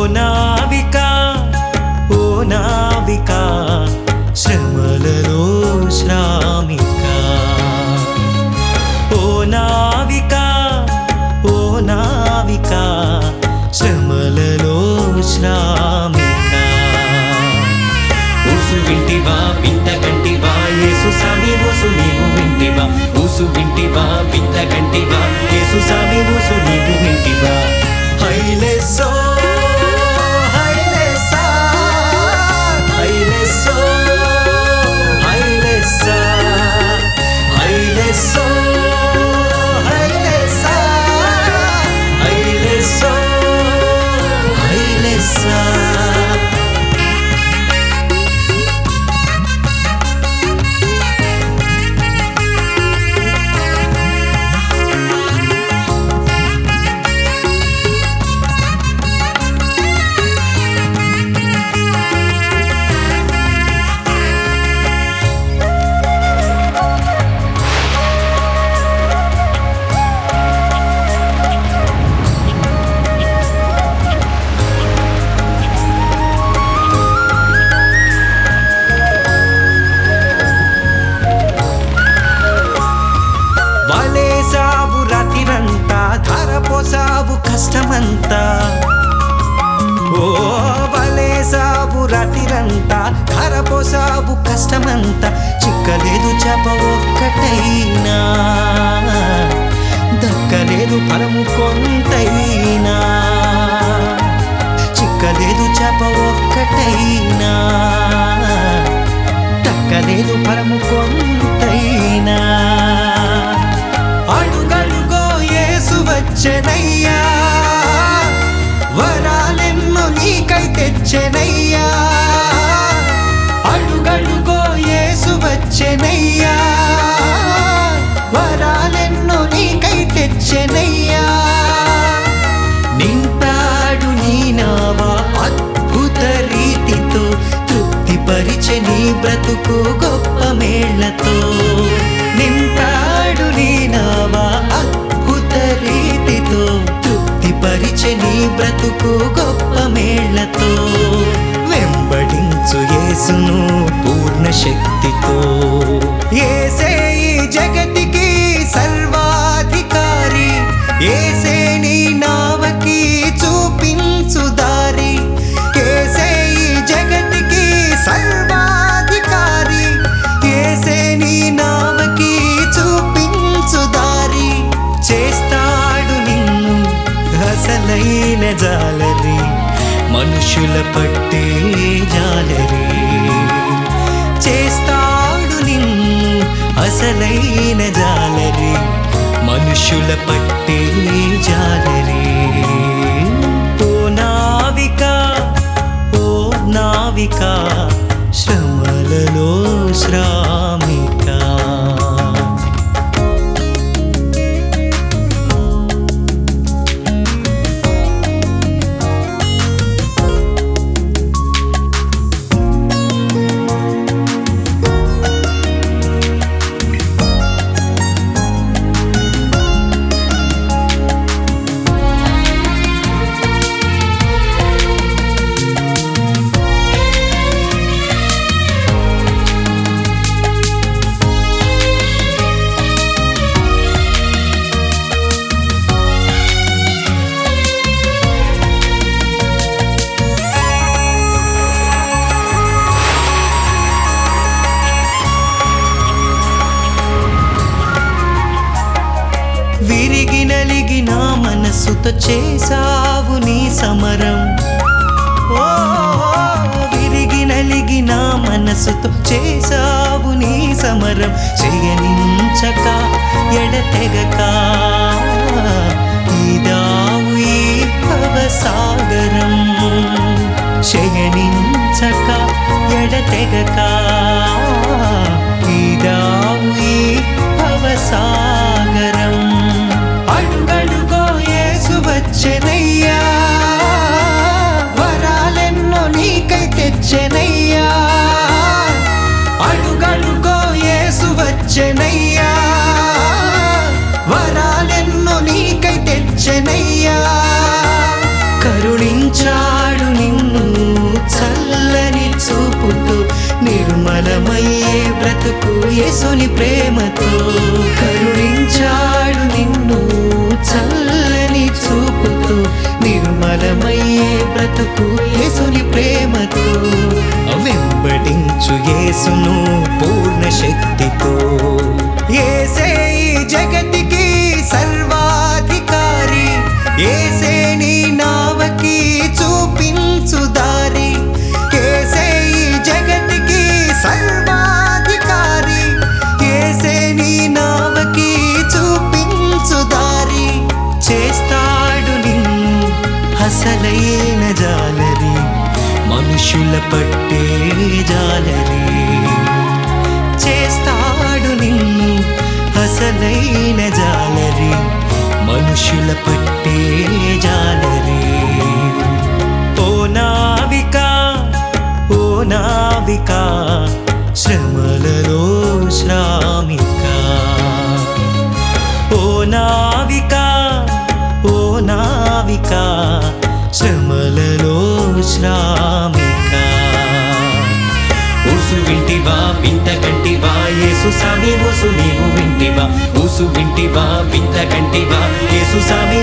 నావిక ఓ నావిక శ్రమలలో శ్రామిక ఓ నావిక ఓ నావిక శ్రమలలో శ్రామిక ఊసు వింటివా వింత గంటివా యేసు సామి ఊసు నీవు వింటివా ఊసు వింటివా వింత గంటివా యేసు సామి ఊసు నీవు వింటివా హైలెస్సో హైలెస్సా హైలెస్సో హైలెస్సా హైలెస్సో హైలెస్సా హైలెస్సో హైలెస్సా వలేసావు రాత్రిరంతా ధరపోసావు కష్టమంతా ఓ వలేసావు రాత్రిరంతా ధరపోసావు కష్టమంతా చిక్కలేదు చేప ఒక్కటైనా దక్కలేదు ఫలము కొంతైనా చిక్కలేదు చేప ఒక్కటైనా దక్కలేదు ఫలము కొంతైనా అడుగడుగో యేసు వచ్చెనయ్యా వరాలెన్నో నీకై తెచ్చెనయ్యా అడుగడుగో యేసు వచ్చెనయ్యా వరాలెన్నో నీకై తెచ్చెనయ్యా నింపాడు నీ నావా అద్భుత రీతితో తృప్తిపరిచె నీ బ్రతుకు గొప్ప మేళ్లతో నింపాడు నీ నావా అద్భుత రీతితో తృప్తిపరిచె నీ బ్రతుకు గొప్ప మేళ్లతో వెంబడించు యేసును పూర్ణ శక్తితో ఏసే ఈ జగతికి సర్వాధికారి ఏసే నీ నావకి చూపించు దారి ఏసే ఈ జగతికి సర్వాధికారి ఏసే నీ నావకి చూపించు దారి చేస్తాడు నిన్ను అసలైన జాలరి మనుషుల పట్టే జాలరి చేస్తాడు నిన్ను అసలైన జాలరి మనుషుల పట్టే జాలరి ఓ నావిక ఓ నావిక శ్రమలలో శ్రామిక విరిగి నలిగిన మనసుతో చేసావు నీ సమరం ఓ విరిగి నలిగిన మనసుతో చేసావు నీ సమరం చేయనించక ఎడతెగక ఈదావు ఈ భవసాగరం చేయనించక ఎడతెగక ఈదావు ఈ భవసాగరం అడుగడుగో యేసు వచ్చెనయ్యా వరాలెన్నో నీకై తెచ్చెనయ్యా అడుగడుగో యేసు వచ్చెనయ్యా వరాలెన్నో నీకై తెచ్చెనయ్యా కరుణించాడు బ్రతుకు యేసుని ప్రేమతో కరుణించాడు నిన్ను చల్లని చూపుతో నిర్మలమయ్యే బ్రతుకు యేసుని ప్రేమతో వెంబడించు యేసును పూర్ణ శక్తితో ఏసే ఈ జగతికి సర్వాధికారి ఏసే నీ నావకి చూపించు దారి ఏసే ఈ జగతికి సర్వాధికారి ఏసే నీ నావకి చూపించు దారి చేస్తాడు నిన్ను అసలైన జాలరి మనుషుల పట్టే జాలరి చేస్తాడు నిన్ను అసలైన జాలరి మనుషుల పట్టే జాలరి ఓ నావిక ఓ నావిక శ్రమలలో శ్రామిక ఓ నావిక ఓ నావిక శ్రమలలో శ్రామిక ఊసు వింటివా వింత కంటివా యేసు సామి ఊసు నీవు వింటివా ఊసు వింటివా వింత కంటివా యేసు సామి